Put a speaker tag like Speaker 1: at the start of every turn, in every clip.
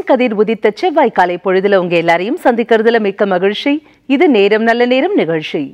Speaker 1: செங்கதிர் உதித்த செவ்வாய் காலை பொழுதுல உங்க எல்லாரையும் சந்திக்கிறதுல மிக்க மகிழ்ச்சி இது நேரம் நல்ல நேரம் நிகழ்ச்சி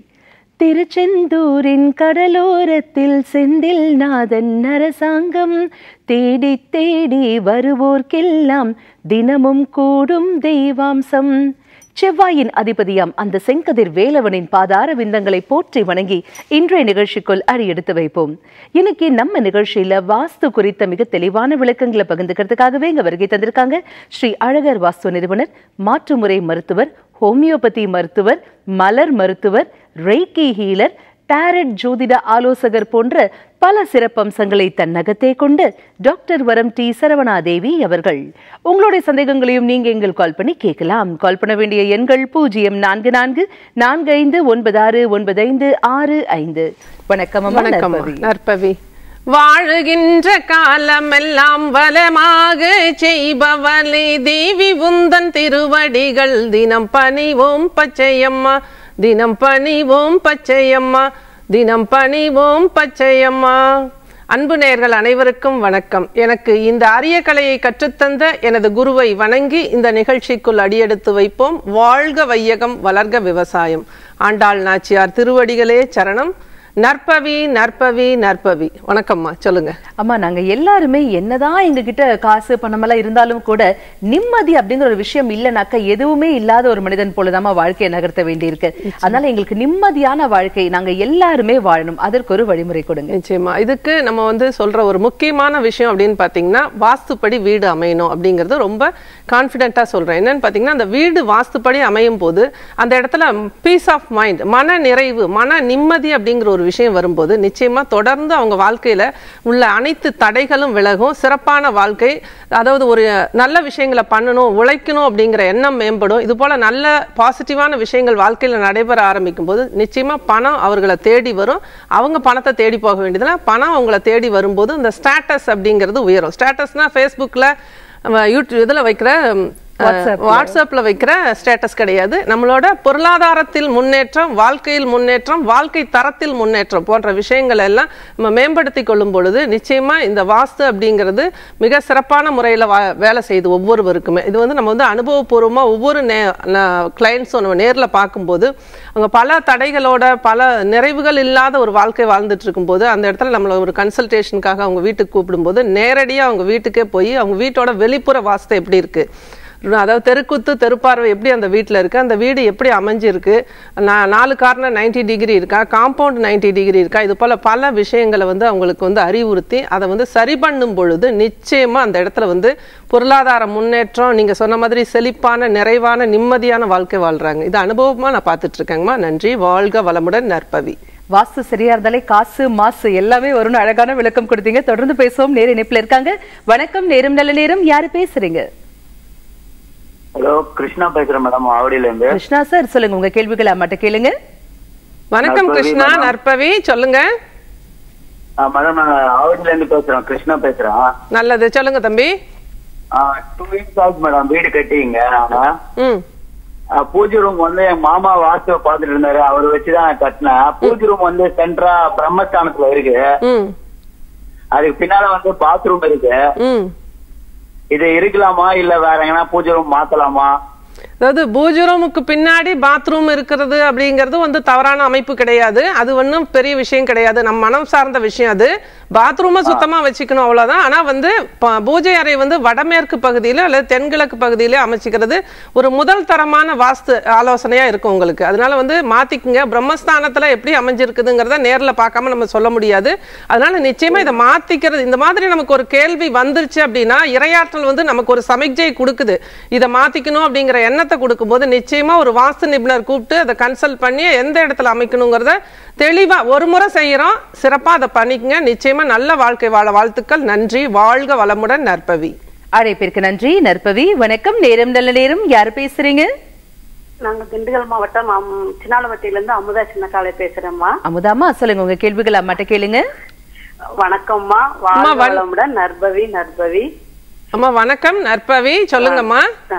Speaker 1: திருச்செந்தூரின் கடலோரத்தில் செந்தில் நாதன் அரசாங்கம் தேடி தேடி வருவோர்க்கெல்லாம் தினமும் கூடும் தெய்வாம்சம் செவ்வாயின் அதிபதியாம் அந்த செங்கதிர் வேலவனின் பாதார விந்தங்களை போற்றி வணங்கி இன்றைய நிகழ்ச்சிக்குள் அடியெடுத்து வைப்போம் இன்னைக்கு நம்ம நிகழ்ச்சியில வாஸ்து குறித்த மிக தெளிவான விளக்கங்களை பகிர்ந்துக்கிறதுக்காகவே இங்க வருகை தந்திருக்காங்க ஸ்ரீ அழகர் வாஸ்து நிறுவனர் மாற்றுமுறை மருத்துவர் ஹோமியோபதி மருத்துவர் மலர் மருத்துவர் ரெய்கி ஹீலர் டாரட் ஜோதிட ஆலோசகர் போன்ற பல சிறப்பம்சங்களை தன்னகத்தே கொண்டு டாக்டர் வரம் டி சரவணாதேவி அவர்கள் உங்களுடைய சந்தேகங்களையும் நீங்க எங்கள் கால் பண்ணி கேட்கலாம் கால் பண்ண வேண்டிய எண்கள் பூஜ்ஜியம் நான்கு நான்கு நான்கு ஐந்து ஒன்பது ஆறு ஒன்பது ஐந்து ஆறு ஐந்து வணக்கம் அம்மா,
Speaker 2: வணக்கம்
Speaker 1: நற்பவி.
Speaker 2: நற்பவி வாழுகின்ற காலமெல்லாம் வளமாக செய்பவளே தேவி உந்தன் திருவடிகள் தினம் பணிவோம் பச்சையம்மா தினம் பணிவோம் பச்சையம்மா தினம் பணிவோம் பச்சையம்மா அன்பு நேயர்கள் அனைவருக்கும் வணக்கம் எனக்கு இந்த அரிய கலையை கற்றுத்தந்த எனது குருவை வணங்கி இந்த நிகழ்ச்சிக்குள் அடியெடுத்து வைப்போம் வாழ்க வையகம் வளர்க விவசாயம் ஆண்டாள் நாச்சியார் திருவடிகளே சரணம் நற்பவி நற்பவி நற்பவி வணக்கம்மா சொல்லுங்க
Speaker 1: அம்மா நாங்க எல்லாருமே என்னதான் எங்க கிட்ட காசு பணமெல்லாம் இருந்தாலும் கூட நிம்மதி அப்படிங்கிற ஒரு விஷயம் இல்லைனாக்கா எதுவுமே இல்லாத ஒரு மனிதன் போலதாம்மா வாழ்க்கையை நகர்த்த வேண்டியிருக்கு அதனால எங்களுக்கு நிம்மதியான வாழ்க்கை நாங்க எல்லாருமே வாழணும் அதற்கு ஒரு வழிமுறை கொடுங்க
Speaker 2: நிச்சயமா இதுக்கு நம்ம வந்து சொல்ற ஒரு முக்கியமான விஷயம் அப்படின்னு பாத்தீங்கன்னா வாஸ்துப்படி வீடு அமையணும் அப்படிங்கிறது ரொம்ப கான்பிடென்ட்டா சொல்றேன் என்னன்னு பாத்தீங்கன்னா அந்த வீடு வாஸ்துப்படி அமையும் போது அந்த இடத்துல பீஸ் ஆஃப் மைண்ட் மன நிறைவு மன நிம்மதி அப்படிங்கிற ஒரு விஷயம் வரும்போது நிச்சயமா தொடர்ந்து அவங்க வாழ்க்கையில உள்ள அனைத்து தடைகளும் விலகும் சிறப்பான வாழ்க்கை அதாவது ஒரு நல்ல விஷயங்களை பண்ணணும் உழைக்கணும் அப்படிங்கிற எண்ணம் மேம்படும் இது போல நல்ல பாசிட்டிவான விஷயங்கள் வாழ்க்கையில நடைபெற ஆரம்பிக்கும் போது நிச்சயமா பணம் அவர்களை தேடி வரும் அவங்க பணத்தை தேடி போக வேண்டியதுல பணம் அவங்கள தேடி வரும்போது இந்த ஸ்டேட்டஸ் அப்படிங்கிறது உயரும் ஸ்டேட்டஸ்னா ஃபேஸ்புக்கில் யூடியூப் இதில் வைக்கிற ம்,
Speaker 1: WhatsApp ல.
Speaker 2: வாட்ஸ்அப்ல வைக்கிற ஸ்டேட்டஸ் கிடையாது நம்மளோட பொருளாதாரத்தில் முன்னேற்றம் வாழ்க்கையில் முன்னேற்றம் வாழ்க்கை தரத்தில் முன்னேற்றம் போன்ற விஷயங்கள் எல்லாம் நம்ம மேம்படுத்தி கொள்ளும் பொழுது நிச்சயமா இந்த வாஸ்து அப்படிங்கிறது மிக சிறப்பான முறையில் வேலை செய்யுது ஒவ்வொருவருக்குமே இது வந்து நம்ம வந்து அனுபவபூர்வமா ஒவ்வொரு நே கிளைண்ட்ஸும் நம்ம நேரில் பார்க்கும்போது அவங்க பல தடைகளோட பல நிறைவுகள் இல்லாத ஒரு வாழ்க்கை வாழ்ந்துட்டு இருக்கும்போது அந்த இடத்துல நம்மள ஒரு கன்சல்டேஷனுக்காக அவங்க வீட்டுக்கு கூப்பிடும்போது நேரடியாக அவங்க வீட்டுக்கே போய் அவங்க வீட்டோட வெளிப்புற வாஸ்து எப்படி இருக்கு அதாவது தெருக்குத்து தெருப்பார்வை எப்படி அந்த வீட்டில் இருக்கு அந்த வீடு எப்படி அமைஞ்சிருக்கு நா- நாலு கார்னர் 90 டிகிரி இருக்கா காம்பவுண்ட் 90 டிகிரி இருக்கா இது போல பல விஷயங்களை வந்து அவங்களுக்கு வந்து அறிவுறுத்தி அதை வந்து சரி பண்ணும் பொழுது நிச்சயமா அந்த இடத்துல வந்து பொருளாதார முன்னேற்றம் நீங்க சொன்ன மாதிரி செழிப்பான நிறைவான நிம்மதியான வாழ்க்கை வாழ்றாங்க இது அனுபவமா நான் பார்த்துட்டு இருக்கேங்கம்மா நன்றி வாழ்க வளமுடன் நற்பவி
Speaker 1: வாஸ்து சரியா இருந்தாலே காசு மாசு எல்லாமே வரும்னு அழகான விளக்கம் கொடுத்தீங்க தொடர்ந்து பேசுவோம் நேர இணைப்புல இருக்காங்க வணக்கம் நேரம் நல்ல நேரம் யாரு பேசுறீங்க
Speaker 3: ஹலோ கிருஷ்ணா பேசுறேன் மேடம் ஆவடியில இருந்து
Speaker 1: கிருஷ்ணா சார் சொல்லுங்க உங்க கேள்விகளை அம்மாட்ட கேளுங்க
Speaker 2: வணக்கம்
Speaker 3: நற்பவி,
Speaker 2: கிருஷ்ணா
Speaker 3: மேடம்.
Speaker 2: நற்பவி சொல்லுங்க
Speaker 3: மேடம் நாங்க ஆவடியில இருந்து பேசுறோம் கிருஷ்ணா பேசுறேன்
Speaker 2: நல்லது சொல்லுங்க தம்பி
Speaker 3: டூ வீக்ஸ் ஆகுது மேடம் வீடு கட்டிங்க நாங்க
Speaker 2: ம்
Speaker 3: ஆ, பூஜை ரூம் வந்து என் மாமா வாஸ்துவை பார்த்துட்டு இருந்தாரு அவர் வச்சுதான் நான் கட்டினேன் பூஜை ரூம் வந்து சென்ட்ரா பிரம்மஸ்தானத்துல இருக்கு
Speaker 2: ம்
Speaker 3: அதுக்கு பின்னால வந்து பாத்ரூம் இருக்கு
Speaker 2: ம்
Speaker 3: இது இருக்கலாமா இல்ல வேற எங்கன்னா பூஜை ரூம் மாத்தலாமா
Speaker 2: அதாவது பூஜை ரூமுக்கு பின்னாடி பாத்ரூம் இருக்கிறது அப்படிங்கிறது வந்து தவறான அமைப்பு கிடையாது அது ஒன்றும் பெரிய விஷயம் கிடையாது நம்ம மனம் சார்ந்த விஷயம் அது பாத்ரூமை சுத்தமா வச்சுக்கணும் அவ்வளவுதான் ஆனா வந்து ப- பூஜை அறை வந்து வடமேற்கு பகுதியில அல்லது தென்கிழக்கு பகுதியில அமைச்சிக்கிறது ஒரு முதல் தரமான வாஸ்து ஆலோசனையா இருக்கும் உங்களுக்கு அதனால வந்து மாத்திக்குங்க பிரம்மஸ்தானத்துல எப்படி அமைஞ்சிருக்குதுங்கிறத நேர்ல பார்க்காம நம்ம சொல்ல முடியாது அதனால நிச்சயமா இதை மாத்திக்கிறது இந்த மாதிரி நமக்கு ஒரு கேள்வி வந்துருச்சு அப்படின்னா இரையாற்றல் வந்து நமக்கு ஒரு சமிக்ஜை கொடுக்குது இதை மாத்திக்கணும் அப்படிங்கிற எண்ணத்தை கொடுக்கும்போது நிச்சயமா ஒரு வாஸ்து நிபுணர் கூப்பிட்டு அதை கன்சல்ட் பண்ணி எந்த இடத்துல அமைக்கணுங்கிறத தெளிவா ஒரு முறை செய்யறோம் சிறப்பா அதை பண்ணிக்கங்க நிச்சயமா நல்ல வாழ்க்கை வாழ வாழ்த்துக்கள் நன்றி வாழ்க வளமுடன் நற்பவி
Speaker 1: அழைப்பிற்கு நன்றி நற்பவி வணக்கம் நேரம் நல்ல நேரம் யாரு பேசுறீங்க
Speaker 4: நாங்க திண்டுக்கல் மாவட்டம் அம்- சின்னாலவட்டியில இருந்து அமுதா சின்னக்காலை பேசுறேம்மா
Speaker 1: அமுதாமா சொல்லுங்க உங்க கேள்விகளை அம்மாட்ட கேளுங்க
Speaker 4: வணக்கம்மா
Speaker 2: அம்மா,
Speaker 4: வாழ்க
Speaker 2: வண-
Speaker 4: வளமுடன் நற்பவி நற்பவி
Speaker 2: அம்மா வணக்கம் நற்பவி சொல்லுங்கம்மா
Speaker 4: ஆ.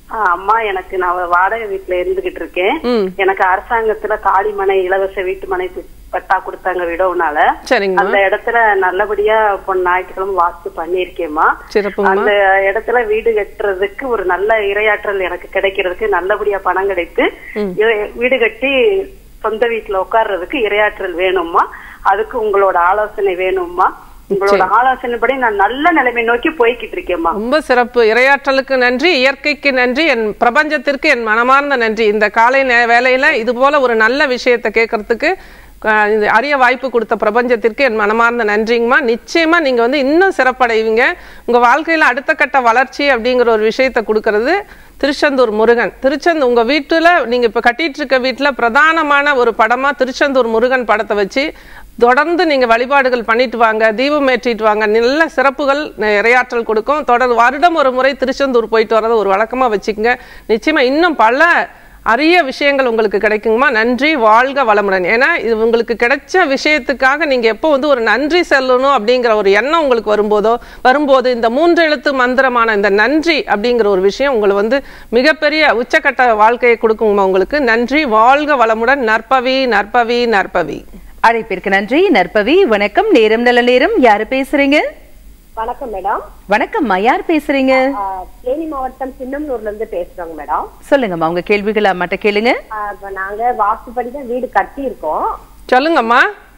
Speaker 4: ஆ, அம்மா எனக்கு நான் வாடகை வீட்டுல இருந்துகிட்டு இருக்கேன்
Speaker 2: ம்.
Speaker 4: எனக்கு அரசாங்கத்துல காலி மனை இலவச வீட்டு மனை தி- பட்டா கொடுத்தாங்க விடவுனால
Speaker 2: சரிங்கம்மா
Speaker 4: அந்த இடத்துல நல்லபடியா இப்போ ஞாயிற்றுக்கிழமை வாஸ்து பண்ணியிருக்கேம்மா
Speaker 2: சிறப்புங்கம்மா
Speaker 4: அந்த இடத்துல வீடு கட்டுறதுக்கு ஒரு நல்ல இரையாற்றல் எனக்கு கிடைக்கிறதுக்கு நல்லபடியா பணம் கிடைத்து இ- வீடு கட்டி சொந்த வீட்டுல உட்கார்றதுக்கு இரையாற்றல் வேணும்மா அதுக்கு உங்களோட ஆலோசனை வேணும்மா உங்களோட ஆலோசனைப்படி நான் நல்ல நிலைமை நோக்கி போய்கிட்டு இருக்கேம்மா
Speaker 2: ரொம்ப சிறப்பு இரையாற்றலுக்கு நன்றி இயற்கைக்கு நன்றி என் பிரபஞ்சத்திற்கு என் மனமார்ந்த நன்றி இந்த காலை நே- வேளையில இது போல ஒரு நல்ல விஷயத்தை கேட்கறதுக்கு அஹ், இந்த அரிய வாய்ப்பு கொடுத்த பிரபஞ்சத்திற்கு என் மனமார்ந்த நன்றிங்கம்மா நிச்சயமா நீங்க வந்து இன்னும் சிறப்படைவீங்க உங்க வாழ்க்கையில அடுத்த கட்ட வளர்ச்சி அப்படிங்கிற ஒரு விஷயத்தை கொடுக்கறது திருச்செந்தூர் முருகன் திருச்செந்தூர் உங்க வீட்டுல நீங்க இப்ப கட்டிட்டு இருக்க வீட்டுல பிரதானமான ஒரு படமா திருச்செந்தூர் முருகன் படத்தை வச்சு தொடர்ந்து நீங்க வழிபாடுகள் பண்ணிட்டு வாங்க தீபம் ஏற்றிட்டு வாங்க நல்ல சிறப்புகள் ந- இரையாற்றல் கொடுக்கும் தொடர் வருடம் ஒரு முறை திருச்செந்தூர் போயிட்டு வரதை ஒரு வழக்கமா வச்சுக்கோங்க நிச்சயமா இன்னும் பல அரிய விஷயங்கள் உங்களுக்கு கிடைக்குங்கம்மா நன்றி வாழ்க வளமுடன் ஏன்னா இது உங்களுக்கு கிடைச்ச விஷயத்துக்காக நீங்க எப்போ வந்து ஒரு நன்றி செல்லணும் அப்படிங்கிற ஒரு எண்ணம் உங்களுக்கு வரும்போதோ வரும்போது இந்த மூன்று எழுத்து மந்திரமான இந்த நன்றி அப்படிங்கிற ஒரு விஷயம் உங்களை வந்து மிகப்பெரிய உச்சக்கட்ட வாழ்க்கையை கொடுக்குங்கம்மா உங்களுக்கு நன்றி வாழ்க வளமுடன் நற்பவி நற்பவி நற்பவி
Speaker 1: அழைப்பிற்கு நன்றி நற்பவி வணக்கம் நேரம் நல்ல நேரம் யாரு பேசுறீங்க
Speaker 5: வணக்கம் மேடம்
Speaker 1: வணக்கம்மா யார் பேசுறீங்க
Speaker 5: ஆஹ் தேனி மாவட்டம் சின்னம்னூர்ல இருந்து பேசுறோங்க மேடம்
Speaker 1: சொல்லுங்கம்மா உங்க கேள்விகளை அம்மாட்ட கேளுங்க
Speaker 5: ஆஹ் இப்ப நாங்க வாஸ்துப்படி தான் வீடு கட்டி இருக்கோம்
Speaker 2: சொல்லுங்கம்மா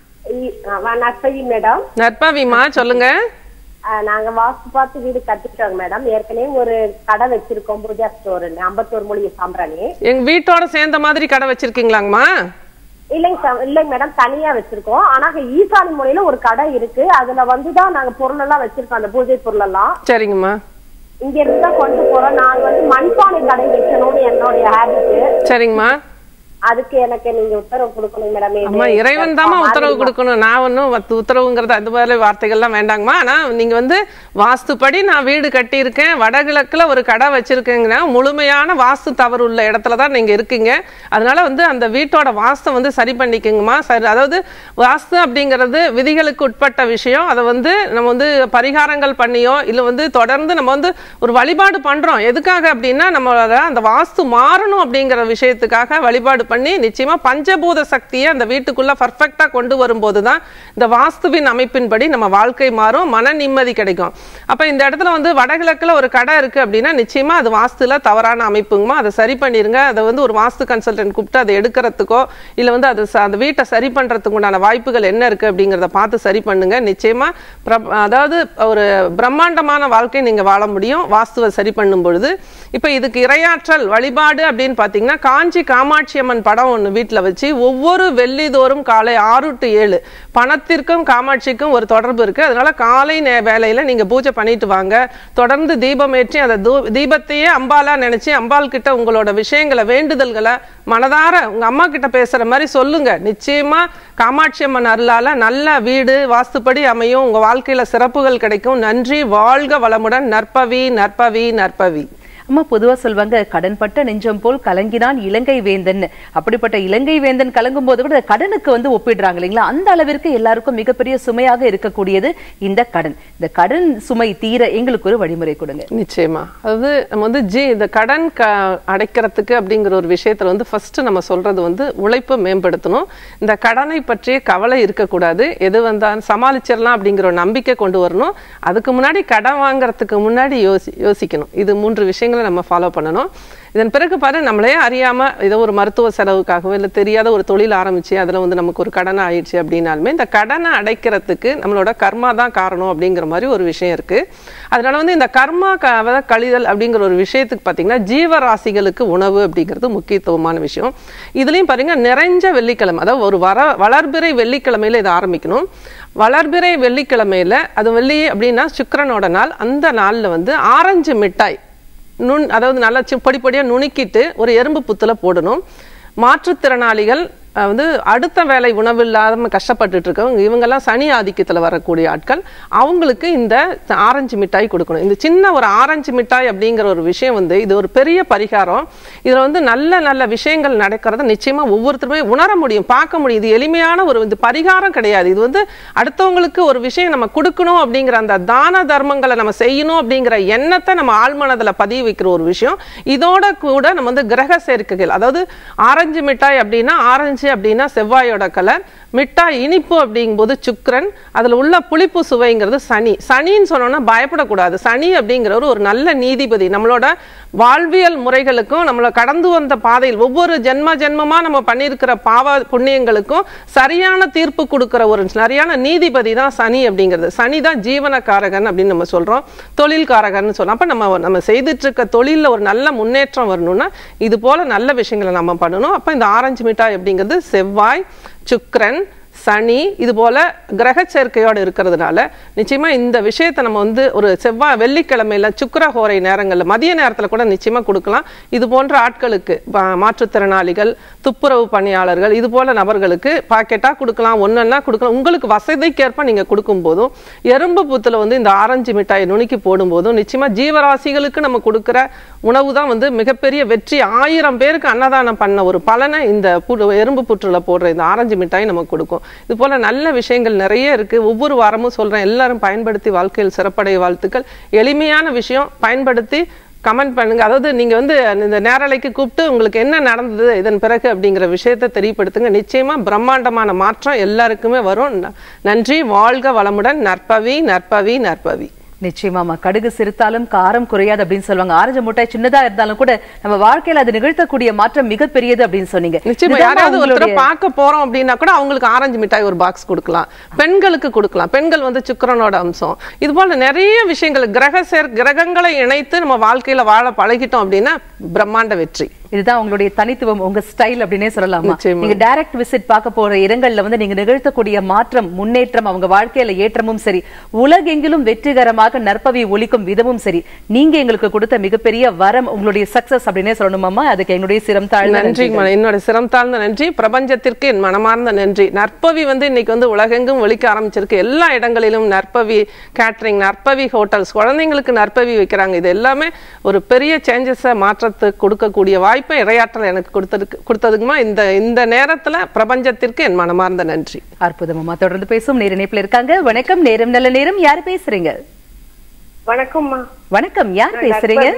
Speaker 5: நற்பதி மேடம்
Speaker 2: நற்பவிமா சொல்லுங்க
Speaker 5: ஆஹ் நாங்க வாஸ்து பார்த்து வீடு கட்டிட்டோங்க மேடம் ஏற்கனவே ஒரு கடை வச்சிருக்கோம் பூஜா ஸ்டோர் அம்பத்தூர் மூலிகை சாம்பிராணி
Speaker 2: எங்க வீட்டோட சேர்ந்த மாதிரி கடை வச்சிருக்கீங்களாங்கம்மா
Speaker 5: இல்லைங்க சார் இல்லைங்க மேடம் தனியா வச்சிருக்கோம் ஆனா ஈசானி மூலையில ஒரு கடை இருக்கு அதுல வந்துதான் நாங்க பொருள் எல்லாம் வச்சிருக்கோம் அந்த பூஜை பொருள் எல்லாம்
Speaker 2: சரிங்கம்மா
Speaker 5: இங்க இருந்து தான் கொண்டு போறோம் நாங்க வந்து மண்பானை கடை வைக்கணும்னு என்னுடைய ஹேபிட்
Speaker 2: சரிங்கம்மா
Speaker 5: அதுக்கு எனக்கு நீங்க உத்தரவு கொடுக்கணும் மேடம்
Speaker 2: அம்மா இறைவன் தாம்மா உத்தரவு கொடுக்கணும் நான் ஒன்றும் உத்தரவுங்கிறது அந்த மாதிரி வார்த்தைகள்லாம் வேண்டாங்கம்மா ஆனால் நீங்கள் வந்து வாஸ்துப்படி நான் வீடு கட்டியிருக்கேன் வடகிழக்கில் ஒரு கடை வச்சுருக்கேங்கன்னா முழுமையான வாஸ்து தவறு உள்ள இடத்துல தான் நீங்கள் இருக்கீங்க அதனால வந்து அந்த வீட்டோட வாஸ்தை வந்து சரி பண்ணிக்கோங்கம்மா சரி அதாவது வாஸ்து அப்படிங்கிறது விதிகளுக்கு உட்பட்ட விஷயம் அதை வந்து நம்ம வந்து பரிகாரங்கள் பண்ணியோ இல்லை வந்து தொடர்ந்து நம்ம வந்து ஒரு வழிபாடு பண்ணுறோம் எதுக்காக அப்படின்னா நம்மளோட அந்த வாஸ்து மாறணும் அப்படிங்கிற விஷயத்துக்காக வழிபாடு பண்ணி நிச்சயமா பஞ்சபூத சக்தியை அந்த வீட்டுக்குள்ள பர்ஃபெக்டா கொண்டு வரும்போது தான் இந்த வாஸ்துவின் அமைப்பின்படி நம்ம வாழ்க்கை மாறும் மன நிம்மதி கிடைக்கும் அப்ப இந்த இடத்துல வந்து வடகிழக்குல ஒரு கடை இருக்கு அப்படின்னா நிச்சயமா அது வாஸ்துல தவறான அமைப்புங்கம்மா அதை சரி பண்ணிருங்க அதை வந்து ஒரு வாஸ்து கன்சல்டன்ட் கூப்பிட்டு அதை எடுக்கிறதுக்கோ இல்ல வந்து அது ச- அந்த வீட்டை சரி பண்றதுக்கு உண்டான வாய்ப்புகள் என்ன இருக்கு அப்படிங்கிறத பார்த்து சரி பண்ணுங்க நிச்சயமா பிரப்- அதாவது ஒரு பிரம்மாண்டமான வாழ்க்கை நீங்க வாழ முடியும் வாஸ்துவை சரி பண்ணும் பொழுது இப்ப இதுக்கு இரையாற்றல் வழிபாடு அப்படின்னு பாத்தீங்கன்னா காஞ்சி காமாட்சி அம்மன் படம் ஒண்ணு வீட்டுல வச்சு ஒவ்வொரு வெள்ளிதோறும் காலை ஆறு டு ஏழு பணத்திற்கும் காமாட்சிக்கும் ஒரு தொடர்பு இருக்கு அதனால காலை நே வேலையில நீங்க பூஜை பண்ணிட்டு வாங்க தொடர்ந்து தீபம் ஏற்றி அந்த தூ- தீபத்தையே அம்பாலா நினைச்சு அம்பாள் கிட்ட உங்களோட விஷயங்களை வேண்டுதல்களை மனதார உங்க அம்மா கிட்ட பேசுற மாதிரி சொல்லுங்க நிச்சயமா காமாட்சி அம்மன் அருளால நல்ல வீடு வாஸ்துப்படி அமையும் உங்க வாழ்க்கையில சிறப்புகள் கிடைக்கும் நன்றி வாழ்க வளமுடன் நற்பவி நற்பவி நற்பவி
Speaker 1: அம்மா பொதுவா சொல்வாங்க கடன்பட்ட நெஞ்சம் போல் கலங்கினான் இலங்கை வேந்தன் அப்படிப்பட்ட இலங்கை வேந்தன் கலங்கும் போது கூட கடனுக்கு வந்து ஒப்பிடுறாங்க இல்லைங்களா அந்த அளவிற்கு எல்லாருக்கும் மிகப்பெரிய சுமையாக இருக்கக்கூடியது இந்த கடன் இந்த கடன் சுமை தீர எங்களுக்கு ஒரு வழிமுறை கொடுங்க
Speaker 2: நிச்சயமா அதாவது நம்ம வந்து ஜி இந்த கடன் க அடைக்கிறதுக்கு அப்படிங்கிற ஒரு விஷயத்துல வந்து ஃபர்ஸ்ட் நம்ம சொல்றது வந்து உழைப்பை மேம்படுத்தணும் இந்த கடனை பற்றிய கவலை இருக்கக்கூடாது எது வந்தாலும் சமாளிச்சிடலாம் அப்படிங்கிற ஒரு நம்பிக்கை கொண்டு வரணும் அதுக்கு முன்னாடி கடன் வாங்குறதுக்கு முன்னாடி யோசி யோசிக்கணும் இது மூன்று விஷயங்களை நம்ம ஃபாலோ பண்ணணும் இதன் பிறகு பாரு நம்மளே அறியாம ஏதோ ஒரு மருத்துவ செலவுக்காகவோ இல்லை தெரியாத ஒரு தொழில் ஆரம்பிச்சு அதுல வந்து நமக்கு ஒரு கடன் ஆயிடுச்சு அப்படின்னாலுமே இந்த கடனை அடைக்கிறதுக்கு நம்மளோட கர்மா தான் காரணம் அப்படிங்கிற மாதிரி ஒரு விஷயம் இருக்கு அதனால வந்து இந்த கர்மா க அதாவது கழிதல் அப்படிங்கிற ஒரு விஷயத்துக்கு பார்த்தீங்கன்னா ஜீவராசிகளுக்கு உணவு அப்படிங்கிறது முக்கியத்துவமான விஷயம் இதுலயும் பாருங்க நிறைஞ்ச வெள்ளிக்கிழமை அதாவது ஒரு வர வளர்பிறை வெள்ளிக்கிழமையில இதை ஆரம்பிக்கணும் வளர்பிறை வெள்ளிக்கிழமையில அது வெள்ளி அப்படின்னா சுக்கிரனோட நாள் அந்த நாள்ல வந்து ஆரஞ்சு மிட்டாய் நுண் அதாவது நல்லா சி- பொடி பொடியா நுணுக்கிட்டு ஒரு எறும்பு புத்துல போடணும் மாற்றுத்திறனாளிகள் அஹ், வந்து அடுத்த வேலை உணவு இல்லாம கஷ்டப்பட்டுட்டு இருக்கவங்க இவங்கெல்லாம் சனி ஆதிக்கத்துல வரக்கூடிய ஆட்கள் அவங்களுக்கு இந்த ஆரஞ்சு மிட்டாய் கொடுக்கணும் இந்த சின்ன ஒரு ஆரஞ்சு மிட்டாய் அப்படிங்கிற ஒரு விஷயம் வந்து இது ஒரு பெரிய பரிகாரம் இதுல வந்து நல்ல நல்ல விஷயங்கள் நடக்கிறத நிச்சயமா ஒவ்வொருத்தருமே உணர முடியும் பார்க்க முடியும் இது எளிமையான ஒரு இது பரிகாரம் கிடையாது இது வந்து அடுத்தவங்களுக்கு ஒரு விஷயம் நம்ம கொடுக்கணும் அப்படிங்கிற அந்த தான தர்மங்களை நம்ம செய்யணும் அப்படிங்கிற எண்ணத்தை நம்ம ஆழ்மனதுல பதிவு வைக்கிற ஒரு விஷயம் இதோட கூட நம்ம வந்து கிரக சேர்க்கைகள் அதாவது ஆரஞ்சு மிட்டாய் அப்படின்னா ஆரஞ்சு அப்படின்னா செவ்வாயோட கலர் மிட்டாய் இனிப்பு அப்படிங்கும்போது சுக்கிரன் அதுல உள்ள புளிப்பு சுவைங்கிறது சனி சனின்னு சொன்னோம்னா பயப்படக்கூடாது சனி அப்படிங்கிறவர் ஒரு நல்ல நீதிபதி நம்மளோட வாழ்வியல் முறைகளுக்கும் நம்மள கடந்து வந்த பாதையில் ஒவ்வொரு ஜென்ம ஜென்மமா நம்ம பண்ணியிருக்கிற பாவ புண்ணியங்களுக்கும் சரியான தீர்ப்பு கொடுக்கிற ஒரு சரியான நீதிபதி தான் சனி அப்படிங்கிறது சனி தான் ஜீவனக்காரகன் அப்படின்னு நம்ம சொல்றோம் தொழில்காரகன் சொல்றோம் அப்ப நம்ம நம்ம செய்துட்டு இருக்க தொழில்ல ஒரு நல்ல முன்னேற்றம் வரணும்னா இது போல நல்ல விஷயங்களை நம்ம பண்ணணும் அப்ப இந்த ஆரஞ்சு மிட்டாய் அப்படிங்கிறது செவ்வாய் சுக்கிரன் சனி இது போல கிரக சேர்க்கையோடு இருக்கிறதுனால நிச்சயமா இந்த விஷயத்தை நம்ம வந்து ஒரு செவ்வாய் வெள்ளிக்கிழமையில சுக்கிரஹோரை நேரங்கள்ல மதிய நேரத்துல கூட நிச்சயமா கொடுக்கலாம் இது போன்ற ஆட்களுக்கு ப- மாற்றுத்திறனாளிகள் துப்புரவு பணியாளர்கள் இது போல நபர்களுக்கு பாக்கெட்டா கொடுக்கலாம் ஒன்னொன்னா கொடுக்கலாம் உங்களுக்கு வசதிக்கேற்ப நீங்க கொடுக்கும் போதும் எறும்பு புத்துல வந்து இந்த ஆரஞ்சு மிட்டாயை நுணுக்கி போடும்போதும் நிச்சயமா ஜீவராசிகளுக்கு நம்ம கொடுக்கிற உணவு தான் வந்து மிகப்பெரிய வெற்றி ஆயிரம் பேருக்கு அன்னதானம் பண்ண ஒரு பலனை இந்த பு- எறும்பு புற்றுல போடுற இந்த ஆரஞ்சு மிட்டாய் நமக்கு கொடுக்கும் இது போல நல்ல விஷயங்கள் நிறைய இருக்கு ஒவ்வொரு வாரமும் சொல்றேன் எல்லாரும் பயன்படுத்தி வாழ்க்கையில் சிறப்படைய வாழ்த்துக்கள் எளிமையான விஷயம் பயன்படுத்தி கமெண்ட் பண்ணுங்க அதாவது நீங்க வந்து இந்த நேரலைக்கு கூப்பிட்டு உங்களுக்கு என்ன நடந்தது இதன் பிறகு அப்படிங்கிற விஷயத்தை தெரியப்படுத்துங்க நிச்சயமா பிரம்மாண்டமான மாற்றம் எல்லாருக்குமே வரும் ந- நன்றி வாழ்க வளமுடன் நற்பவி நற்பவி நற்பவி
Speaker 1: நிச்சயமாமா கடுகு சிரித்தாலும் காரம் குறையாது அப்படின்னு சொல்லுவாங்க ஆரஞ்சு முட்டாய் சின்னதா இருந்தாலும் கூட நம்ம வாழ்க்கையில அது நிகழ்த்தக்கூடிய மாற்றம் மிகப்பெரியது அப்படின்னு சொன்னீங்க
Speaker 2: நிச்சயமா
Speaker 1: இதுதாம்மா
Speaker 2: யாராவது ஒருத்தரை
Speaker 1: உங்களுடைய-
Speaker 2: பார்க்க போறோம் அப்படின்னா கூட அவங்களுக்கு ஆரஞ்சு மிட்டாய் ஒரு பாக்ஸ் கொடுக்கலாம் பெண்களுக்கு கொடுக்கலாம் பெண்கள் வந்து சுக்கிரனோட அம்சம் இது போல நிறைய விஷயங்கள் கிரக சேர் கிரகங்களை இணைத்து நம்ம வாழ்க்கையில வாழ பழகிட்டோம் அப்படின்னா பிரம்மாண்ட வெற்றி
Speaker 1: இதுதான் உங்களுடைய தனித்துவம் உங்க ஸ்டைல் அப்படின்னே சொல்லலாமா
Speaker 2: நிச்சயமா.
Speaker 1: நீங்க டைரக்ட் விசிட் பார்க்க போற இடங்கள்ல வந்து நீங்க நிகழ்த்தக்கூடிய மாற்றம் முன்னேற்றம் அவங்க வாழ்க்கையில ஏற்றமும் சரி உலகெங்கிலும் வெற்றிகரமாக நற்பவி ஒலிக்கும் விதமும் சரி நீங்க எங்களுக்கு கொடுத்த மிகப்பெரிய வரம் உங்களுடைய சக்சஸ் அப்படின்னே சொல்லணுமாமா அதுக்கு எங்களுடைய சிரம் தாழ்ந்த
Speaker 2: நன்றி
Speaker 1: நன்றிகள்.
Speaker 2: என்னோட சிரம் தாழ்ந்த நன்றி பிரபஞ்சத்திற்கு என் மனமார்ந்த நன்றி நற்பவி வந்து இன்னைக்கு வந்து உலகெங்கும் ஒழிக்க ஆரம்பிச்சிருக்கு எல்லா இடங்களிலும் நற்பவி கேட்டரிங் நற்பவி ஹோட்டல்ஸ் குழந்தைங்களுக்கு நற்பவி வைக்கிறாங்க இது எல்லாமே ஒரு பெரிய சேஞ்சஸை மாற்றத்தை கொடுக்கக்கூடிய வாய்ப்பை இரையாற்றல் எனக்கு கொடுத்ததுக்கு கொடுத்ததுக்குமா இந்த இந்த நேரத்துல பிரபஞ்சத்திற்கு என் மனமார்ந்த நன்றி
Speaker 1: அற்புதமாமா தொடர்ந்து பேசும் நேர இணைப்புல இருக்காங்க வணக்கம் நேரம் நல்ல நேரம் யார் பேசுறீங்க
Speaker 6: வணக்கம்மா
Speaker 1: வணக்கம் யார் பேசுறீங்க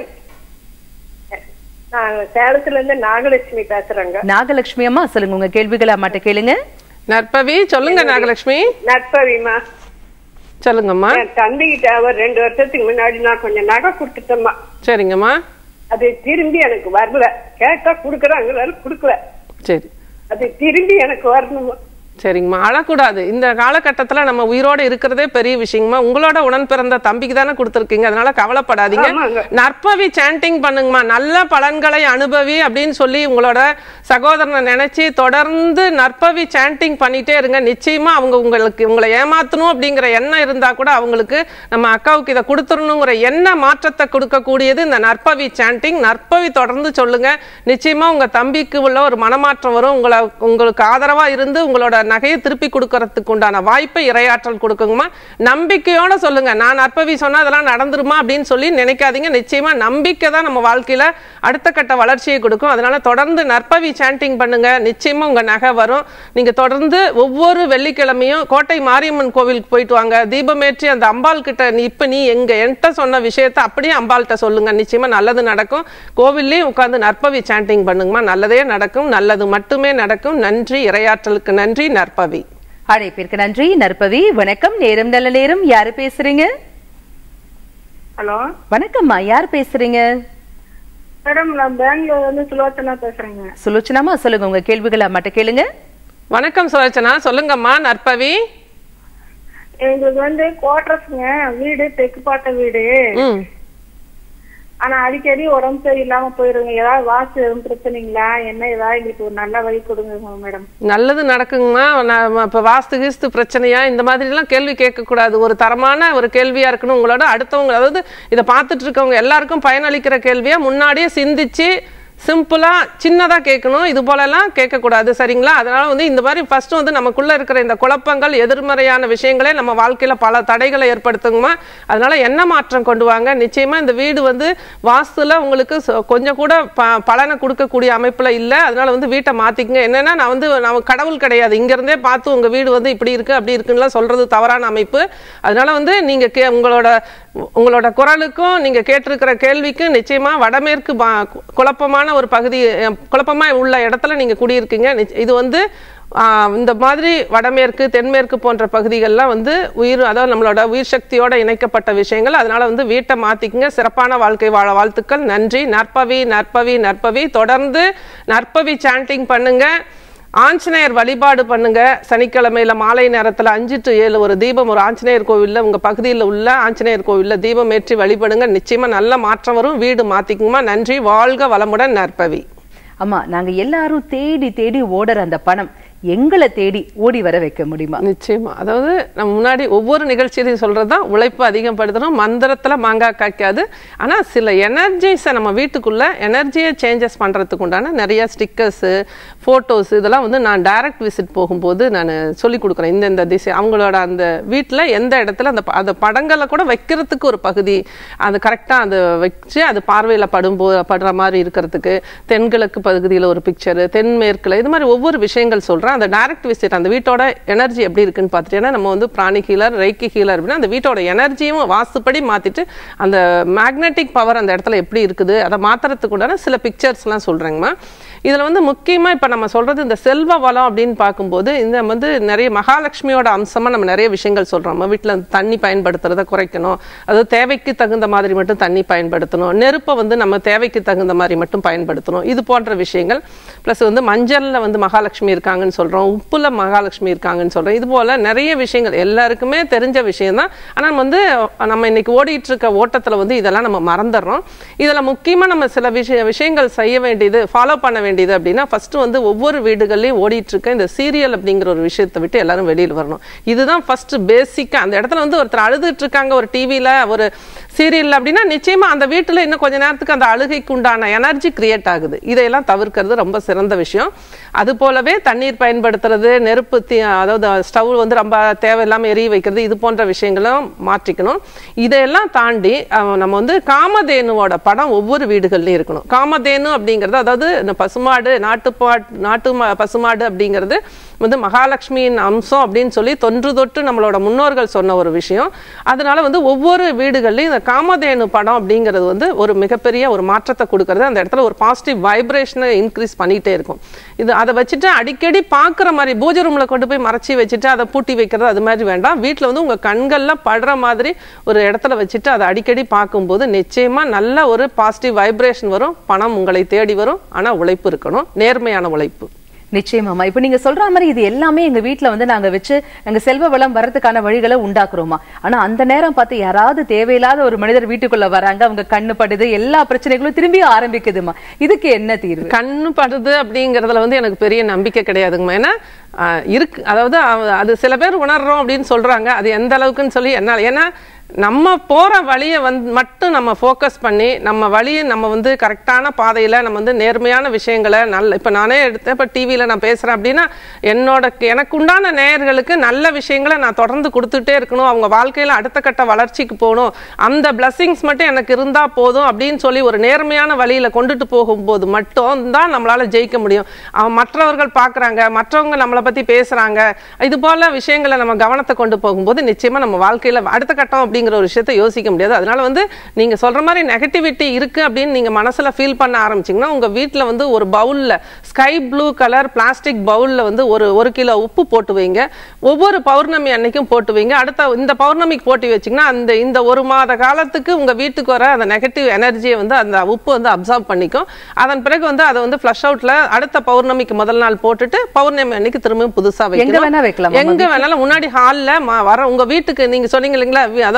Speaker 6: நான் சேலத்துல இருந்து நாகலட்சுமி பேசுறேங்க
Speaker 1: நாகலட்சுமி அம்மா சொல்லுங்க உங்க கேள்விகளை அம்மாட்ட கேளுங்க
Speaker 2: நற்பவி சொல்லுங்க நாகலட்சுமி
Speaker 6: நட்பவிமா
Speaker 2: சொல்லுங்கம்மா
Speaker 6: என் தம்பிகிட்ட அவர் ரெண்டு வருஷத்துக்கு முன்னாடி நான் கொஞ்சம் நகை கொடுத்துட்டேம்மா
Speaker 2: சரிங்கம்மா
Speaker 6: அது திரும்பி எனக்கு வரல கேட்டா குடுக்கறாங்க குடுக்கல
Speaker 2: சரி
Speaker 6: அது திரும்பி எனக்கு வரணுமா
Speaker 2: சரிங்கம்மா அழக்கூடாது இந்த காலகட்டத்துல நம்ம உயிரோட இருக்கிறதே பெரிய விஷயங்கம்மா உங்களோட உடன் பிறந்த தம்பிக்கு தானே கொடுத்துருக்கீங்க அதனால கவலைப்படாதீங்க
Speaker 6: ஆமாங்க.
Speaker 2: நற்பவி சாண்டிங் பண்ணுங்கம்மா நல்ல பலன்களை அனுபவி அப்படின்னு சொல்லி உங்களோட சகோதரனை நினைச்சு தொடர்ந்து நற்பவி சாண்டிங் பண்ணிட்டே இருங்க நிச்சயமா அவங்க உங்களுக்கு உங்களை ஏமாத்தணும் அப்படிங்கிற எண்ணம் இருந்தா கூட அவங்களுக்கு நம்ம அக்காவுக்கு இதை கொடுத்துடணுங்கிற எண்ண மாற்றத்தை கொடுக்கக்கூடியது இந்த நற்பவி சாண்டிங் நற்பவி தொடர்ந்து சொல்லுங்க நிச்சயமா உங்க தம்பிக்கு உள்ள ஒரு மனமாற்றம் வரும் உங்களை உங்களுக்கு ஆதரவா இருந்து உங்களோட நகையை திருப்பி கொடுக்கறதுக்கு உண்டான வாய்ப்பை இரையாற்றல் கொடுக்குங்கம்மா நம்பிக்கையோட சொல்லுங்க நான் நற்பவி சொன்னா அதெல்லாம் நடந்துருமா அப்படின்னு சொல்லி நினைக்காதீங்க நிச்சயமா நம்பிக்கை தான் நம்ம வாழ்க்கையில அடுத்த கட்ட வளர்ச்சியை கொடுக்கும் அதனால தொடர்ந்து நற்பவி சாண்டிங் பண்ணுங்க நிச்சயமா உங்க நகை வரும் நீங்க தொடர்ந்து ஒவ்வொரு வெள்ளிக்கிழமையும் கோட்டை மாரியம்மன் கோவிலுக்கு போயிட்டு வாங்க தீபமேற்றி அந்த அம்பாள் கிட்ட நீ இப்ப நீ எங்க என்கிட்ட சொன்ன விஷயத்தை அப்படியே அம்பாள்கிட்ட சொல்லுங்க நிச்சயமா நல்லது நடக்கும் கோவில்லையும் உட்கார்ந்து நற்பவி சாண்டிங் பண்ணுங்கம்மா நல்லதே நடக்கும் நல்லது மட்டுமே நடக்கும் நன்றி இரையாற்றலுக்கு நன்றி நற்பவி
Speaker 1: அழைப்பிற்கு நன்றி நற்பவி வணக்கம் நேரம் நல்ல நேரம் யாரு பேசுறீங்க
Speaker 6: ஹலோ
Speaker 1: வணக்கம்மா யார் பேசுறீங்க
Speaker 6: மேடம் நான் பெங்களூர்ல இருந்து சுலோச்சனா பேசுறேங்க
Speaker 1: சுலோச்சனாமா சொல்லுங்க உங்க கேள்விகளை அம்மாட்ட கேளுங்க
Speaker 2: வணக்கம் சுலோச்சனா சொல்லுங்கம்மா நற்பவி
Speaker 6: எங்களுக்கு வந்து குவார்டர்ஸ்ங்க வீடு தெக்குப்பாட்ட வீடு
Speaker 2: ம்
Speaker 6: ஆனா அடிக்கடி உடம்பு சரியில்லாம போயிருங்க ஏதாவது வாசு எதுவும் பிரச்சனைங்களா என்ன ஏதாவது எங்களுக்கு ஒரு நல்ல வழி கொடுங்க மேடம்
Speaker 2: நல்லது நடக்குங்கம்மா நான் இப்போ வாஸ்து கீஸ்து பிரச்சனையா இந்த மாதிரிலாம் கேள்வி கேட்கக்கூடாது ஒரு தரமான ஒரு கேள்வியா இருக்கணும் உங்களோட அடுத்தவங்க அதாவது இதை பார்த்துட்டு இருக்கவங்க எல்லாருக்கும் பயனளிக்கிற கேள்வியா முன்னாடியே சிந்திச்சு சிம்பிளா சின்னதா கேட்கணும் இது போலலாம் கேட்கக்கூடாது சரிங்களா அதனால வந்து இந்த மாதிரி ஃபர்ஸ்ட் வந்து நமக்குள்ள இருக்கிற இந்த குழப்பங்கள் எதிர்மறையான விஷயங்களே நம்ம வாழ்க்கையில பல தடைகளை ஏற்படுத்துங்கம்மா அதனால என்ன மாற்றம் கொண்டு வாங்க நிச்சயமா இந்த வீடு வந்து வாஸ்துல உங்களுக்கு சொ- கொஞ்சம் கூட ப- பலனை கொடுக்கக்கூடிய அமைப்புல இல்ல அதனால வந்து வீட்டை மாத்திக்கங்க என்னன்னா நான் வந்து நம்ம கடவுள் கிடையாது இங்க இருந்தே பார்த்து உங்க வீடு வந்து இப்படி இருக்கு அப்படி இருக்குன்னுலாம் சொல்றது தவறான அமைப்பு அதனால வந்து நீங்க கே- உங்களோட உங்களோட குரலுக்கும் நீங்க கேட்டிருக்கிற கேள்விக்கும் நிச்சயமா வடமேற்கு பா- குழப்பமான ஒரு பகுதி அஹ், குழப்பமா உள்ள இடத்துல நீங்க குடியிருக்கீங்க நிச்ச- இது வந்து ஆஹ், இந்த மாதிரி வடமேற்கு தென்மேற்கு போன்ற பகுதிகள்லாம் வந்து உயிர் அதாவது நம்மளோட உயிர் சக்தியோட இணைக்கப்பட்ட விஷயங்கள் அதனால வந்து வீட்டை மாத்திக்கங்க சிறப்பான வாழ்க்கை வாழ வாழ்த்துக்கள் நன்றி நற்பவி நற்பவி நற்பவி தொடர்ந்து நற்பவி சாண்டிங் பண்ணுங்க ஆஞ்சநேயர் வழிபாடு பண்ணுங்க சனிக்கிழமையில மாலை நேரத்துல அஞ்சு டு ஏழு ஒரு தீபம் ஒரு ஆஞ்சநேயர் கோவில்ல உங்க பகுதியில் உள்ள ஆஞ்சநேயர் கோவில்ல தீபம் ஏற்றி வழிபடுங்க நிச்சயமா நல்ல மாற்றம் வரும் வீடு மாத்திக்குமா நன்றி வாழ்க வளமுடன் நற்பவி
Speaker 1: அம்மா நாங்க எல்லாரும் தேடி தேடி ஓடுற அந்த பணம் எங்களை தேடி ஓடி வர வைக்க முடியுமா
Speaker 2: நிச்சயமா அதாவது நம்ம முன்னாடி ஒவ்வொரு நிகழ்ச்சியிலையும் சொல்றதுதான் உழைப்பு அதிகப்படுத்தணும் மந்திரத்துல மாங்காய் காய்க்காது ஆனா சில எனர்ஜிஸை நம்ம வீட்டுக்குள்ள எனர்ஜியை சேஞ்சஸ் பண்றதுக்கு உண்டான நிறைய ஸ்டிக்கர்ஸ் போட்டோஸ் இதெல்லாம் வந்து நான் டைரக்ட் விசிட் போகும்போது நான் சொல்லி கொடுக்குறேன் இந்த இந்த திசை அவங்களோட அந்த வீட்டில் எந்த இடத்துல அந்த ப- அந்த படங்களை கூட வைக்கிறதுக்கு ஒரு பகுதி அது கரெக்டாக அது வச்சு அது பார்வையில் படும்போ படுற மாதிரி இருக்கிறதுக்கு தென்கிழக்கு பகுதியில் ஒரு பிக்சரு தென்மேற்குல இது மாதிரி ஒவ்வொரு விஷயங்கள் சொல்கிறேன் அந்த டைரக்ட் விசிட் அந்த வீட்டோட எனர்ஜி எப்படி இருக்குன்னு பார்த்துட்டீங்கன்னா நம்ம வந்து பிராணி ஹீலர் ரைக்கி ஹீலர் அப்படின்னா அந்த வீட்டோட எனர்ஜியும் வாஸ்துப்படி மாற்றிட்டு அந்த மேக்னெட்டிக் பவர் அந்த இடத்துல எப்படி இருக்குது அதை மாற்றுறதுக்கு உண்டான சில பிக்சர்ஸ்லாம் சொல்கிறேங்கம்மா இதில் வந்து முக்கியமாக இப்போ நம்ம சொல்கிறது இந்த செல்வ வளம் அப்படின்னு பார்க்கும்போது இந்த வந்து நிறைய மகாலட்சுமியோட அம்சமாக நம்ம நிறைய விஷயங்கள் சொல்கிறோம் நம்ம வீட்டில் தண்ணி பயன்படுத்துறதை குறைக்கணும் அதாவது தேவைக்கு தகுந்த மாதிரி மட்டும் தண்ணி பயன்படுத்தணும் நெருப்பை வந்து நம்ம தேவைக்கு தகுந்த மாதிரி மட்டும் பயன்படுத்தணும் இது போன்ற விஷயங்கள் ப்ளஸ் வந்து மஞ்சளில் வந்து மகாலட்சுமி இருக்காங்கன்னு சொல்கிறோம் உப்புல மகாலட்சுமி இருக்காங்கன்னு சொல்கிறோம் இது போல் நிறைய விஷயங்கள் எல்லாருக்குமே தெரிஞ்ச விஷயம் தான் ஆனால் வந்து நம்ம இன்னைக்கு ஓடிட்டு இருக்க ஓட்டத்தில் வந்து இதெல்லாம் நம்ம மறந்துடுறோம் இதில் முக்கியமாக நம்ம சில விஷய விஷயங்கள் செய்ய வேண்டியது ஃபாலோ பண்ண வேண்டியது அப்படின்னா ஃபர்ஸ்ட் வந்து ஒவ்வொரு வீடுகள்லையும் ஓடிட்டு இருக்க இந்த சீரியல் அப்படிங்கிற ஒரு விஷயத்தை விட்டு எல்லாரும் வெளியில் வரணும் இதுதான் ஃபர்ஸ்ட் பேசிக்காக அந்த இடத்துல வந்து ஒருத்தர் அழுதுட்டு இருக்காங்க ஒரு டிவியில் ஒரு சீரியல் அப்படின்னா நிச்சயமா அந்த வீட்டில் இன்னும் கொஞ்ச நேரத்துக்கு அந்த அழுகைக்கு உண்டான எனர்ஜி கிரியேட் ஆகுது இதையெல்லாம் தவிர்க்கிறது ரொம்ப சிறந்த விஷயம் அது போலவே தண்ணீர் பயன்படுத்துறது நெருப்பு தீ அதாவது ஸ்டவ் வந்து ரொம்ப தேவையில்லாமல் எரிய வைக்கிறது இது போன்ற விஷயங்களும் மாற்றிக்கணும் இதையெல்லாம் தாண்டி அஹ், நம்ம வந்து காமதேனுவோட படம் ஒவ்வொரு வீடுகள்லையும் இருக்கணும் காமதேனு அப்படிங்கிறது அதாவது இந்த பசுமாடு நாட்டுப்பாட் நாட்டு ம- பசுமாடு அப்படிங்கிறது வந்து மகாலட்சுமியின் அம்சம் அப்படின்னு சொல்லி தொன்று தொட்டு நம்மளோட முன்னோர்கள் சொன்ன ஒரு விஷயம் அதனால வந்து ஒவ்வொரு வீடுகள்லையும் இந்த காமதேனு படம் அப்படிங்கிறது வந்து ஒரு மிகப்பெரிய ஒரு மாற்றத்தை கொடுக்கறது அந்த இடத்துல ஒரு பாசிட்டிவ் வைப்ரேஷனை இன்க்ரீஸ் பண்ணிட்டே இருக்கும் இது அதை வச்சுட்டு அடிக்கடி பார்க்குற மாதிரி பூஜை ரூம்ல கொண்டு போய் மறைச்சி வச்சுட்டு அதை பூட்டி வைக்கிறது அது மாதிரி வேண்டாம் வீட்டில் வந்து உங்க கண்கள்ல படுற மாதிரி ஒரு இடத்துல வச்சுட்டு அதை அடிக்கடி பார்க்கும்போது நிச்சயமா நல்ல ஒரு பாசிட்டிவ் வைப்ரேஷன் வரும் பணம் உங்களை தேடி வரும் ஆனா உழைப்பு இருக்கணும் நேர்மையான உழைப்பு
Speaker 1: நிச்சயமாமா இப்ப நீங்க சொல்ற மாதிரி இது எல்லாமே எங்க வீட்ல வந்து நாங்க வச்சு எங்க செல்வ வளம் வரதுக்கான வழிகளை உண்டாக்குறோமா ஆனா அந்த நேரம் பார்த்து யாராவது தேவையில்லாத ஒரு மனிதர் வீட்டுக்குள்ள வராங்க அவங்க கண்ணு படுது எல்லா பிரச்சனைகளும் திரும்பி ஆரம்பிக்குதுமா இதுக்கு என்ன தீர்வு
Speaker 2: கண்ணு படுது அப்படிங்கறதுல வந்து எனக்கு பெரிய நம்பிக்கை கிடையாதுங்கம்மா ஏன்னா ஆஹ், இருக்கு அதாவது அவ- அது சில பேர் உணர்றோம் அப்படின்னு சொல்றாங்க அது எந்த அளவுக்குன்னு சொல்லி என்னால் ஏன்னா நம்ம போற வழியை வந்து மட்டும் நம்ம ஃபோக்கஸ் பண்ணி நம்ம வழியை நம்ம வந்து கரெக்டான பாதையில நம்ம வந்து நேர்மையான விஷயங்களை நல்ல இப்ப நானே எடுத்தேன் இப்ப டிவியில நான் பேசுறேன் அப்படின்னா என்னோட எனக்கு உண்டான நேயர்களுக்கு நல்ல விஷயங்களை நான் தொடர்ந்து கொடுத்துட்டே இருக்கணும் அவங்க வாழ்க்கையில அடுத்த கட்ட வளர்ச்சிக்கு போகணும் அந்த பிளஸிங்ஸ் மட்டும் எனக்கு இருந்தா போதும் அப்படின்னு சொல்லி ஒரு நேர்மையான வழியில கொண்டுட்டு போகும்போது மட்டும் தான் நம்மளால ஜெயிக்க முடியும் அவன் மற்றவர்கள் பார்க்கறாங்க மற்றவங்க நம்மளை பத்தி பேசுறாங்க இது போல விஷயங்களை நம்ம கவனத்தை கொண்டு போகும்போது நிச்சயமா நம்ம வாழ்க்கையில அடுத்த கட்டம் அப்படிங்கிற ஒரு விஷயத்தை யோசிக்க முடியாது அதனால வந்து நீங்க சொல்ற மாதிரி நெகட்டிவிட்டி இருக்கு அப்படின்னு நீங்க மனசுல ஃபீல் பண்ண ஆரம்பிச்சீங்கன்னா உங்க வீட்ல வந்து ஒரு பவுல்ல ஸ்கை ப்ளூ கலர் பிளாஸ்டிக் பவுல்ல வந்து ஒரு ஒரு கிலோ உப்பு போட்டு வைங்க ஒவ்வொரு பௌர்ணமி அன்னைக்கும் போட்டு வைங்க அடுத்த இந்த பௌர்ணமிக்கு போட்டு வச்சீங்கன்னா அந்த இந்த ஒரு மாத காலத்துக்கு உங்க வீட்டுக்கு வர அந்த நெகட்டிவ் எனர்ஜியை வந்து அந்த உப்பு வந்து அப்சார்ப் பண்ணிக்கும் அதன் பிறகு வந்து அதை வந்து ஃப்ளஷ் அவுட்ல அடுத்த பௌர்ணமிக்கு முதல் நாள் போட்டுட்டு பௌர்ணமி அன்னைக்கு திரும்ப புதுசா வைக்கணும்
Speaker 1: வேணா வைக்கலாம்,
Speaker 2: எங்க வேணாலும் முன்னாடி ஹால்ல வர உங்க வீட்டுக்கு நீங்க சொன்னீங்க இல்லைங்களா வி- அதாவது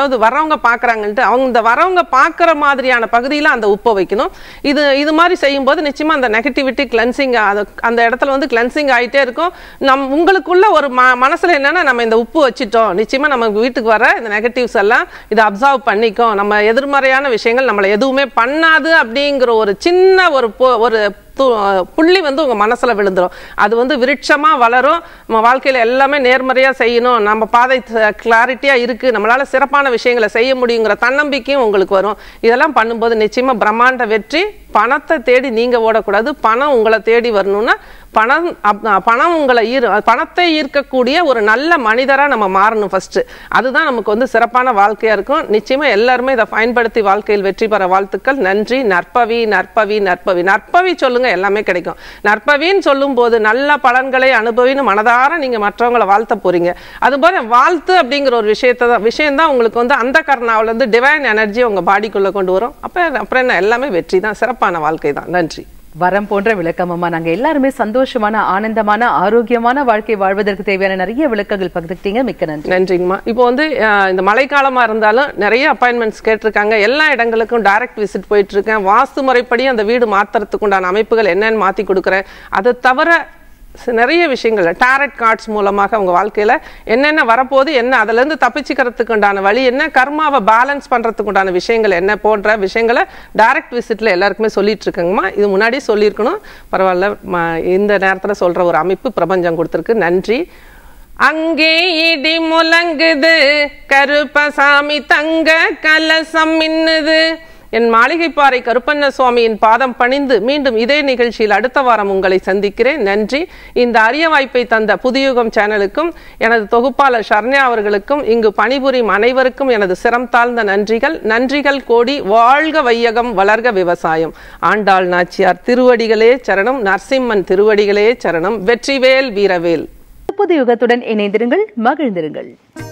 Speaker 2: யாராவது வரவங்க பார்க்கறாங்கன்ட்டு அவங்க இந்த வரவங்க பார்க்குற மாதிரியான பகுதியில் அந்த உப்பை வைக்கணும் இது இது மாதிரி செய்யும்போது நிச்சயமா அந்த நெகட்டிவிட்டி கிளென்சிங் அது அந்த இடத்துல வந்து கிளென்சிங் ஆயிட்டே இருக்கும் நம் உங்களுக்குள்ள ஒரு ம மனசுல என்னன்னா நம்ம இந்த உப்பு வச்சிட்டோம் நிச்சயமா நம்ம வீட்டுக்கு வர இந்த நெகட்டிவ்ஸ் எல்லாம் இதை அப்சர்வ் பண்ணிக்கும் நம்ம எதிர்மறையான விஷயங்கள் நம்மளை எதுவுமே பண்ணாது அப்படிங்கிற ஒரு சின்ன ஒரு பொ- ஒரு து- புள்ளி வந்து உங்க மனசுல விழுந்துரும் அது வந்து விருட்சமா வளரும் நம்ம வாழ்க்கையில எல்லாமே நேர்மறையா செய்யணும் நம்ம பாதை கிளாரிட்டியா இருக்கு நம்மளால சிறப்பான விஷயங்களை செய்ய முடியுங்கிற தன்னம்பிக்கையும் உங்களுக்கு வரும் இதெல்லாம் பண்ணும்போது நிச்சயமா பிரம்மாண்ட வெற்றி பணத்தை தேடி நீங்க ஓடக்கூடாது பணம் உங்களை தேடி வரணும்னா பணம் அப்- பணம் உங்களை ஈர் பணத்தை ஈர்க்கக்கூடிய ஒரு நல்ல மனிதரா நம்ம மாறணும் ஃபர்ஸ்ட் அதுதான் நமக்கு வந்து சிறப்பான வாழ்க்கையா இருக்கும் நிச்சயமா எல்லாருமே இதை பயன்படுத்தி வாழ்க்கையில் வெற்றி பெற வாழ்த்துக்கள் நன்றி நற்பவி நற்பவி நற்பவி நற்பவி சொல்லுங்க எல்லாமே கிடைக்கும் நற்பவின்னு சொல்லும் போது நல்ல பலன்களை அனுபவின்னு மனதார நீங்க மற்றவங்களை வாழ்த்த போறீங்க அதுபோல வாழ்த்து அப்படிங்கிற ஒரு விஷயத்தை தான் விஷயம் தான் உங்களுக்கு வந்து அந்த கர்ணாவில இருந்து டிவைன் எனர்ஜி உங்க பாடிக்குள்ள கொண்டு வரும் அப்ப அப்புறம் என்ன எல்லாமே வெற்றி தான் சிறப்பான வாழ்க்கை தான் நன்றி
Speaker 1: வரம் போன்ற விளக்கம் அம்மா நாங்க எல்லாருமே சந்தோஷமான ஆனந்தமான ஆரோக்கியமான வாழ்க்கை வாழ்வதற்கு தேவையான நிறைய விளக்கங்கள் பகிர்ந்துக்கிட்டீங்க மிக்க நன்றி
Speaker 2: நன்றிங்கம்மா இப்போ வந்து அஹ், இந்த மழைக்காலமா இருந்தாலும் நிறைய அப்பாயின்மெண்ட்ஸ் கேட்டிருக்காங்க எல்லா இடங்களுக்கும் டைரக்ட் விசிட் போயிட்டு இருக்கேன் வாஸ்து முறைப்படி அந்த வீடு மாத்துறதுக்கு உண்டான அமைப்புகள் என்னன்னு மாத்தி கொடுக்குறேன் அது தவிர சி- நிறைய விஷயங்கள் டேரட் கார்ட்ஸ் மூலமாக அவங்க வாழ்க்கையில என்னென்ன வரப்போகுது என்ன அதுல இருந்து தப்பிச்சுக்கிறதுக்கு உண்டான வழி என்ன கர்மாவை பேலன்ஸ் பண்றதுக்கு உண்டான விஷயங்கள் என்ன போன்ற விஷயங்களை டைரக்ட் விசிட்ல எல்லாருக்குமே சொல்லிட்டு இருக்கேங்கம்மா இது முன்னாடி சொல்லியிருக்கணும் பரவாயில்ல ம- இந்த நேரத்துல சொல்ற ஒரு அமைப்பு பிரபஞ்சம் கொடுத்துருக்கு நன்றி அங்கே இடி முழங்குது கருப்பசாமி தங்க கலசம் மின்னுது என் மாளிகைப்பாறை கருப்பண்ண சுவாமியின் பாதம் பணிந்து மீண்டும் இதே நிகழ்ச்சியில் அடுத்த வாரம் உங்களை சந்திக்கிறேன் நன்றி இந்த அரிய வாய்ப்பை தந்த புதியுகம் சேனலுக்கும் எனது தொகுப்பாளர் சரண்யா அவர்களுக்கும் இங்கு பணிபுரியும் அனைவருக்கும் எனது சிரம் தாழ்ந்த நன்றிகள் நன்றிகள் கோடி வாழ்க வையகம் வளர்க விவசாயம் ஆண்டாள் நாச்சியார் திருவடிகளே சரணம் நரசிம்மன் திருவடிகளே சரணம் வெற்றிவேல் வீரவேல்
Speaker 1: புது யுகத்துடன் இணைந்திருங்கள் மகிழ்ந்திருங்கள்